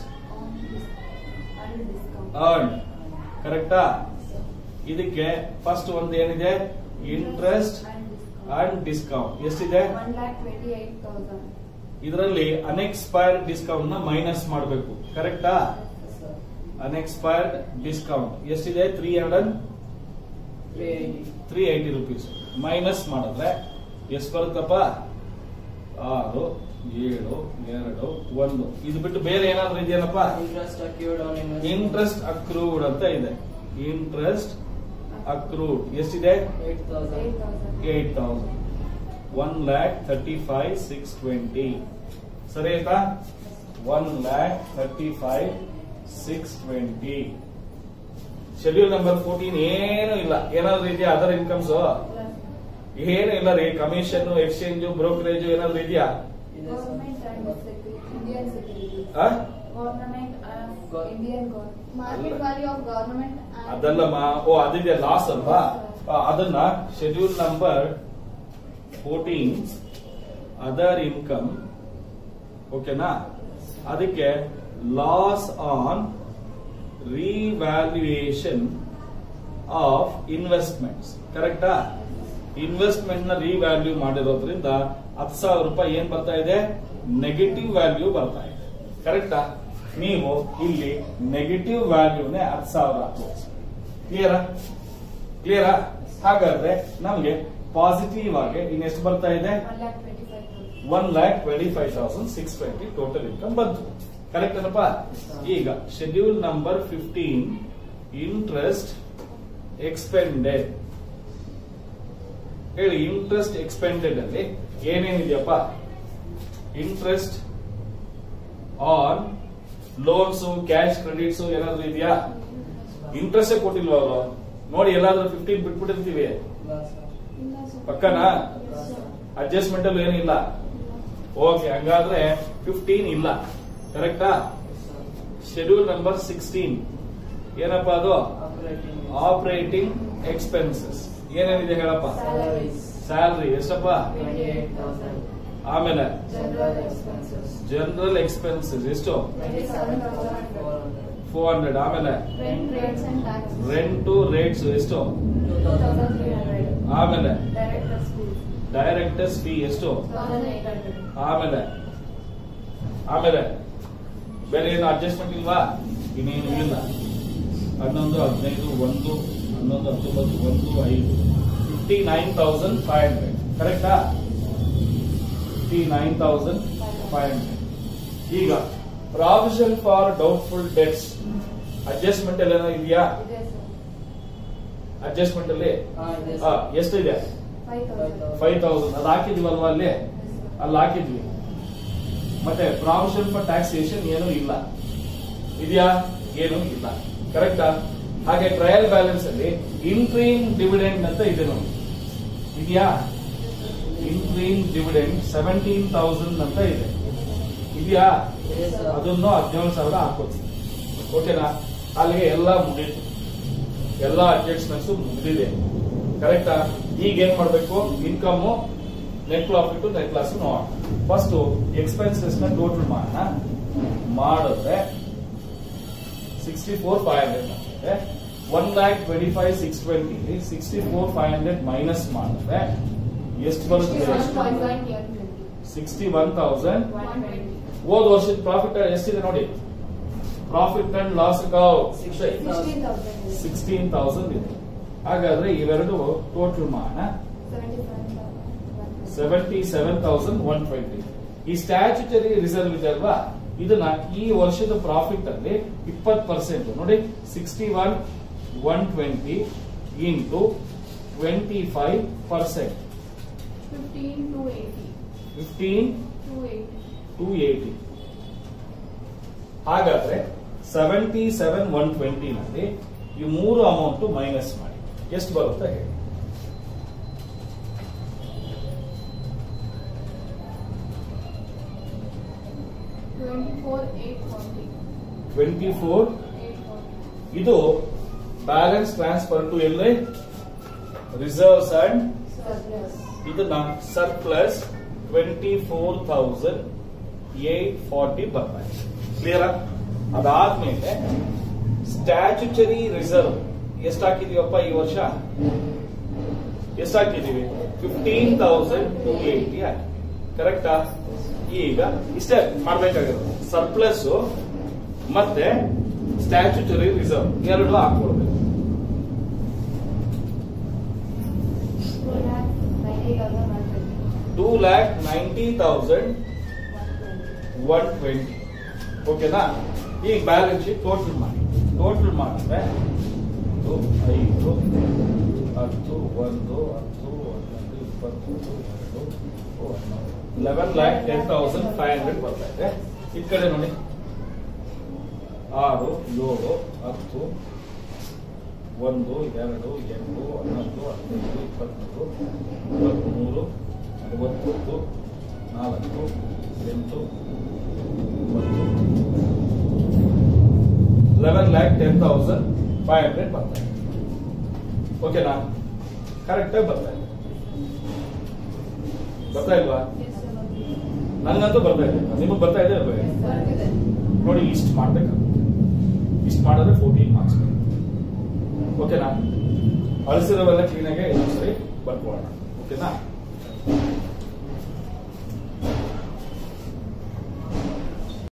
earn ಕರೆಕ್ಟಾ ಇದಕ್ಕೆ ಫಸ್ಟ್ ಒಂದು ಏನಿದೆ ಇಂಟ್ರೆಸ್ಟ್ ಅಂಡ್ ಡಿಸ್ಕೌಂಟ್ ಎಷ್ಟಿದೆ ಇದರಲ್ಲಿ ಅನ್ಎಕ್ಸ್ಪೈರ್ಡ್ ಡಿಸ್ಕೌಂಟ್ ನ ಮೈನಸ್ ಮಾಡಬೇಕು ಕರೆಕ್ಟಾ Yes, sir. ಅನ್ಎಕ್ಸ್ಪೈರ್ಡ್ ಡಿಸ್ಕೌಂಟ್ ಎಷ್ಟಿದೆ three hundred 380. Three eighty rupees minus ಮಾಡಿದ್ರೆ ಎಷ್ಟು ಬರುತ್ತಪ್ಪ ಆರು ಏಳು ಎರಡು ಒಂದು ಇದು ಬಿಟ್ಟು ಬೇರೆ ಏನಾದ್ರು ಇದೆಯಲ್ಲಪ್ಪ Interest accrued on investment. Interest accrued ಅಂತ ಇದೆ ಇಂಟ್ರೆಸ್ಟ್ ಅಕ್ರೂಡ್ ಎಷ್ಟಿದೆ 8,000. Eight thousand one lakh thirty five six twenty ಸರಿ ಆಯ್ತಾ one lakh thirty five six twenty schedule number fourteen ಏನು ಇಲ್ಲ ಏನಾದ್ರು ಇದೆಯಾ ಅದರ್ ಇನ್ಕಮ್ಸ್ ಏನು ಇಲ್ಲ ರೀ ಕಮಿಷನ್ ಎಕ್ಸ್ಚೇಂಜ್ ಬ್ರೋಕರೇಜ್ ಏನಾದ್ರು ಇದೆಯಾ ಇದೆ sir. Indian securities. ಆ? Government and Go- Indian government. Market value of government and. ಅದಲ್ಲಮ್ಮ ಓ ಅದಿದೆ ಲಾಸ್ ಅಲ್ವಾ ಆ, ಅದನ್ನ schedule number fourteen other income ಓಕೆನಾ ಅದಕ್ಕೆ loss on revaluation of investments ಕರೆಕ್ಟಾ ಇನ್ವೆಸ್ಟ್ಮೆಂಟ್ ನ ರಿವ್ಯಾಲ್ಯೂ ಮಾಡಿರೋದ್ರಿಂದ ಹತ್ತು ಸಾವಿರ ರೂಪಾಯಿ ಏನ್ ಬರ್ತಾ ಇದೆ ನೆಗೆಟಿವ್ ವ್ಯಾಲ್ಯೂ ಬರ್ತಾ ಇದೆ ಕರೆಕ್ಟಾ ನೀವು ಇಲ್ಲಿ ನೆಗೆಟಿವ್ ವ್ಯಾಲ್ಯೂನೇ ಹತ್ತು ಸಾವಿರ ಹಾಕ್ಬೋದು ಕ್ಲಿಯರಾ ಕ್ಲಿಯರಾ ಹಾಗಾದ್ರೆ ನಮ್ಗೆ ಪಾಸಿಟಿವ್ ಆಗಿ ಇನ್ನೆಷ್ಟು ಬರ್ತಾ ಇದೆ One lakh twenty-five thousand. One lakh twenty five thousand six twenty total income ಬಂತು ಕರೆಕ್ಟ್ ಏನಪ್ಪ ಈಗ schedule number fifteen interest expended ಹೇಳಿ ಇಂಟ್ರೆಸ್ಟ್ ಎಕ್ಸ್ಪೆಂಡೆಡ್ ಅಲ್ಲಿ ಏನೇನಿದೆಯಪ್ಪ interest on loans cash credits ಏನಾದ್ರು ಇದೆಯಾ ಇಂಟ್ರೆಸ್ಟ್ ಕೊಟ್ಟಿಲ್ವಾ ಅವರು ನೋಡಿ ಎಲ್ಲಾದ್ರೂ ಫಿಫ್ಟೀನ್ ಬಿಟ್ಬಿಟ್ಟಿರ್ತೀವಿ ಇಲ್ಲ sir. ಇಲ್ಲ sir. ಪಕ್ಕನಾ Yes, sir. ಅಡ್ಜಸ್ಟ್ಮೆಂಟ್ ಅಲ್ಲಿ ಏನಿಲ್ಲ ಓಕೆ ಹಂಗಾದ್ರೆ ಫಿಫ್ಟೀನ್ ಇಲ್ಲ ಕರೆಕ್ಟಾ Yes, sir. Schedule number sixteen ಏನಪ್ಪ ಅದು Operating. ಆಪರೇಟಿಂಗ್ ಎಕ್ಸ್ಪೆನ್ಸಸ್ ಏನೇನಿದೆ ಹೇಳಪ್ಪ Salaries. ಸ್ಯಾಲ್ರಿ ಎಷ್ಟಪ್ಪ 28,000. ಆಮೇಲೆ General expenses. ಜನರಲ್ ಎಕ್ಸ್ಪೆನ್ಸಸ್ ಎಷ್ಟು Twenty-seven thousand. 400. ಫೋರ್ ಹಂಡ್ರೆಡ್ ಆಮೇಲೆ Rent rates and taxes. Rent rates ಎಷ್ಟು Two thousand three hundred. ಆಮೇಲೆ Director's fees. ಡೈರೆಕ್ಟರ್ಸ್ ಫೀ ಎಷ್ಟು Thousand eight hundred. ಆಮೇಲೆ ಆಮೇಲೆ ಬೇರೆ ಏನು ಅಡ್ಜಸ್ಟ್ಮೆಂಟ್ ಇಲ್ವಾ ಇನ್ನೇನು ಇಲ್ಲ ಹನ್ನೊಂದು ಹದಿನೈದು ಒಂದು ಹನ್ನೊಂದು ಹತ್ತೊಂಬತ್ತು ಒಂದು ಐದು fifty nine thousand five hundred ಕರೆಕ್ಟಾ fifty nine thousand five hundred ಈಗ provision for doubtful debts adjustment ಎಲ್ಲ ಇದೆಯಾ ಇದೆ sir. ಅಡ್ಜಸ್ಟ್ಮೆಂಟ್ ಅಲ್ಲಿ ಹಾ, ಇದೆ ಆ, sir. ಎಷ್ಟಿದೆ Five thousand. ಫೈವ್ ತೌಸಂಡ್ ಅದು ಹಾಕಿದ್ವಲ್ವಾ ಅಲ್ಲಿ Yes, sir. ಅಲ್ಲಿ ಹಾಕಿದ್ವಿ ಮತ್ತೆ ಪ್ರಾವಿಷನ್ ಫಾರ್ ಟ್ಯಾಕ್ಸೇಷನ್ ಏನು ಇಲ್ಲ ಇದೆಯಾ ಏನು ಇಲ್ಲ ಕರೆಕ್ಟಾ ಹಾಗೆ ಟ್ರಯಲ್ ಬ್ಯಾಲೆನ್ಸ್ ಅಲ್ಲಿ ಇಂಟ್ರೀಮ್ ಡಿವಿಡೆಂಡ್ ಅಂತ ಇದೆ ನೋಡಿ ಇದೆಯಾ ಇಂಟ್ರೀಮ್ ಡಿವಿಡೆಂಡ್ ಸೆವೆಂಟೀನ್ ತೌಸಂಡ್ ಅಂತ ಇದೆ ಇದೆಯಾ ಇದೆ sir. ಅದನ್ನು ಹದಿನೇಳು ಸಾವಿರ ಹಾಕೋತೀವಿ ಓಕೆನಾ ಅಲ್ಲಿಗೆ ಎಲ್ಲ ಮುಗೀತು ಎಲ್ಲ ಅಡ್ಜಸ್ಟ್ಮೆಂಟ್ಸ್ ಮುಗಿದಿದೆ ಕರೆಕ್ಟಾ ಈಗ ಏನ್ ಮಾಡ್ಬೇಕು income net profit net loss ನೋಡೋಣ ಫಸ್ಟ್ ಎಕ್ಸ್ಪೆನ್ಸಸ್ ನ ಟೋಟಲ್ ಮಾಡೋಣ ಮಾಡಿದ್ರೆ ಸಿಕ್ಸ್ಟಿ ಫೋರ್ ಫೈವ್ ಹಂಡ್ರೆಡ್ ಮಾಡಿದ್ರೆ one lakh twenty five six twenty sixty four five hundred minus ಮಾಡಿದ್ರೆ ಎಷ್ಟು ಬರುತ್ತೆ Sixty-one thousand eight twenty. Sixty one thousand One twenty. ಹೋದ ವರ್ಷದ ಪ್ರಾಫಿಟ್ ಎಷ್ಟಿದೆ ನೋಡಿ profit and loss Sixteen thousand. Sixteen thousand ಇದೆ ಹಾಗಾದ್ರೆ ಇವೆರಡು ಟೋಟಲ್ ಮಾಡೋಣ Seventy-five thousand. Seventy seven thousand one twenty ಈ ಸ್ಟ್ಯಾಚ್ಯುಟರಿ ರಿಸರ್ವ್ ಇದೆ ಅಲ್ವಾ ಇದನ್ನ ಈ ವರ್ಷದ ಪ್ರಾಫಿಟ್ ಅಲ್ಲಿ ಇಪ್ಪತ್ತು ಪರ್ಸೆಂಟ್ ನೋಡಿ sixty one one twenty into twenty five percent fifteen two eighty fifteen two eighty two eighty ಹಾಗಾದ್ರೆ ಸೆವೆಂಟಿ ಸೆವೆನ್ ಒನ್ ಟ್ವೆಂಟಿ ನಲ್ಲಿ ಈ ಮೂರು ಅಮೌಂಟ್ ಮೈನಸ್ ಮಾಡಿ ಎಷ್ಟು ಬರುತ್ತೆ ಹೇಳಿ twenty four eight forty twenty four eight forty ಇದು ಬ್ಯಾಲೆನ್ಸ್ ಟ್ರಾನ್ಸ್ಫರ್ ಟು ಎಲ್ಲಿ ರಿಸರ್ವ್ಸ್ ಅಂಡ್ ಸರ್ಪ್ಲಸ್ ಇದನ್ನ surplus twenty four thousand eight forty ಬರ್ತಾ ಇದೆ ಕ್ಲಿಯರ್ ಅದಾದ್ಮೇಲೆ ಸ್ಟ್ಯಾಚ್ಯುಟರಿ ರಿಸರ್ವ್ ಎಷ್ಟು ಹಾಕಿದೀವಪ್ಪ ಈ ವರ್ಷ ಎಷ್ಟು ಹಾಕಿದೀವಿ ಫಿಫ್ಟೀನ್ ತೌಸಂಡ್ ಟು ಏಯ್ಟಿ ಹಾಕಿ ಕರೆಕ್ಟಾ ಈಗ ಇಷ್ಟೇ ಮಾಡ್ಬೇಕಾಗಿರೋದು ಸರ್ಪ್ಲಸ್ ಮತ್ತೆ ಸ್ಟ್ಯಾಚ್ಯುಟರಿ ರಿಸರ್ವ್ ಎರಡು ಹಾಕೊಳ್ಬೇಕು two lakh ninety thousand two lakh ninety thousand one twenty one twenty ಓಕೆನಾ ಈಗ ಬ್ಯಾಲೆನ್ಸ್ ಶೀಟ್ ಟೋಟಲ್ ಮಾಡಿ ಟೋಟಲ್ ಮಾಡಿದ್ರೆ ಒಂದು ಐದು ಹತ್ತು ಒಂದು ಹತ್ತು ಹನ್ನೊಂದು ಇಪ್ಪತ್ತೊಂದು ಎರಡು eleven lakh ten thousand five hundred ಬರ್ತಾ ಇದೆ ಈ ಕಡೆ ನೋಡಿ ಆರು ಏಳು ಹತ್ತು ಒಂದು ಎರಡು ಎಂಟು ಹನ್ನೊಂದು ಹದಿನೈದು ಇಪ್ಪತ್ಮೂರು ಇಪ್ಪತ್ತ್ಮೂರು ಅರವತ್ತೊಂದು ನಾಲ್ಕು ಎಂಟು ಒಂಬತ್ತು eleven lakh ten thousand five hundred ಬರ್ತಾ ಇದೆ ಓಕೆನಾ ಕರೆಕ್ಟಾಗಿ ಬರ್ತಾ ಇದೆ ಬರ್ತಾ ಇಲ್ವಾ ನಂಗಂತೂ ಬರ್ತಾ ಇದೆ ನಿಮಗೆ ಬರ್ತಾ ಇದೆ ಅಲ್ವೇ ಬರ್ತಿದೆ ನೋಡಿ ಇಷ್ಟು ಮಾಡ್ಬೇಕಾಗುತ್ತೆ ಇಷ್ಟು ಮಾಡಿದ್ರೆ ಫೋರ್ಟೀನ್ ಮಾರ್ಕ್ಸ್ ಓಕೆನಾ ಅಳಿಸಿರೋವೆಲ್ಲ ಕ್ಲೀನಾಗೆ ಇನ್ನೊಂದ್ಸರಿ ಬರ್ಕೊಳ್ಳೋಣ ಓಕೆನಾ